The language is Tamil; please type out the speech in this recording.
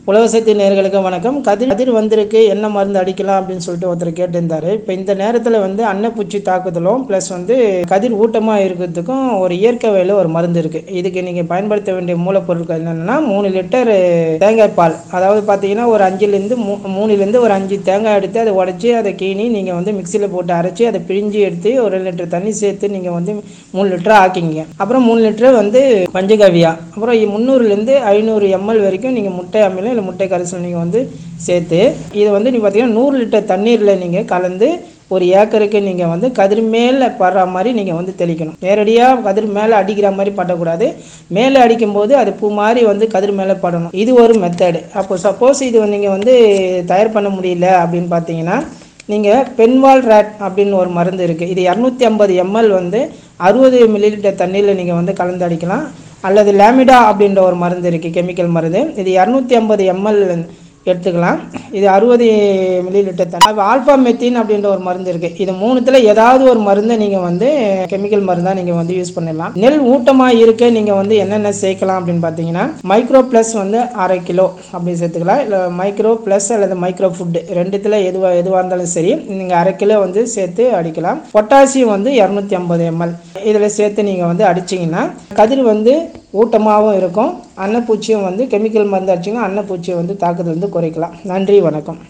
உலகசக்தி நேர்களுக்கு வணக்கம் கதிர் கதிர் வந்திருக்கு என்ன மருந்து அடிக்கலாம் அப்படின்னு சொல்லிட்டு ஒருத்தர் கேட்டிருந்தாரு இப்போ இந்த நேரத்தில் வந்து அன்னப்பூச்சி தாக்குதலும் ப்ளஸ் வந்து கதிர் ஊட்டமாக இருக்கிறதுக்கும் ஒரு இயற்கை வகையில் ஒரு மருந்து இருக்குது இதுக்கு நீங்கள் பயன்படுத்த வேண்டிய மூலப்பொருட்கள் என்னென்னா மூணு லிட்டர் தேங்காய் பால் அதாவது பார்த்தீங்கன்னா ஒரு அஞ்சுலேருந்து மூ மூணுலேருந்து ஒரு அஞ்சு தேங்காய் எடுத்து அதை உடச்சி அதை கீனி நீங்கள் வந்து மிக்சியில் போட்டு அரைச்சி அதை பிழிஞ்சு எடுத்து ஒரு ரெண்டு லிட்டர் தண்ணி சேர்த்து நீங்கள் வந்து மூணு லிட்டர் ஆக்கிங்க அப்புறம் மூணு லிட்டர் வந்து பஞ்சகவியா அப்புறம் முந்நூறுலேருந்து ஐநூறு எம்எல் வரைக்கும் நீங்கள் முட்டை அமிலம் இல்லை முட்டை கரைசல் நீங்கள் வந்து சேர்த்து இது வந்து நீங்கள் பார்த்தீங்கன்னா நூறு லிட்டர் தண்ணீரில் நீங்கள் கலந்து ஒரு ஏக்கருக்கு நீங்கள் வந்து கதிர் மேலே படுற மாதிரி நீங்கள் வந்து தெளிக்கணும் நேரடியாக கதிர் மேலே அடிக்கிற மாதிரி படக்கூடாது மேலே அடிக்கும்போது அது பூ மாதிரி வந்து கதிர் மேலே படணும் இது ஒரு மெத்தடு அப்போ சப்போஸ் இது நீங்கள் வந்து தயார் பண்ண முடியல அப்படின்னு பார்த்தீங்கன்னா நீங்கள் பென்வால் ரேட் அப்படின்னு ஒரு மருந்து இருக்குது இது இரநூத்தி ஐம்பது எம்எல் வந்து அறுபது மில்லிலிட்டர் தண்ணியில் நீங்கள் வந்து கலந்து அடிக்கலாம் அல்லது லேமிடா அப்படின்ற ஒரு மருந்து இருக்குது கெமிக்கல் மருந்து இது இரநூத்தி ஐம்பது எம்எல் எடுத்துக்கலாம் இது அறுபது மில்லிலிட்டர் தண்ணி ஆல்ஃபா மெத்தின் அப்படின்ற ஒரு மருந்து இருக்குது இது மூணுத்தில் ஏதாவது ஒரு மருந்தை நீங்கள் வந்து கெமிக்கல் மருந்தாக நீங்கள் வந்து யூஸ் பண்ணிடலாம் நெல் ஊட்டமாக இருக்க நீங்கள் வந்து என்னென்ன சேர்க்கலாம் அப்படின்னு பார்த்தீங்கன்னா மைக்ரோ ப்ளஸ் வந்து அரை கிலோ அப்படி சேர்த்துக்கலாம் இல்லை மைக்ரோ ப்ளஸ் அல்லது மைக்ரோ ஃபுட்டு ரெண்டுத்தில் எதுவாக எதுவாக இருந்தாலும் சரி நீங்கள் அரை கிலோ வந்து சேர்த்து அடிக்கலாம் பொட்டாசியம் வந்து இரநூத்தி ஐம்பது எம்எல் இதில் சேர்த்து நீங்கள் வந்து அடிச்சிங்கன்னா கதிர் வந்து ஊட்டமாகவும் இருக்கும் அன்னப்பூச்சியும் வந்து கெமிக்கல் மருந்து அடிச்சிங்கன்னா அன்னப்பூச்சியை வந்து தாக்குதல் வந்து குறைக்கலாம் நன்றி வணக்கம்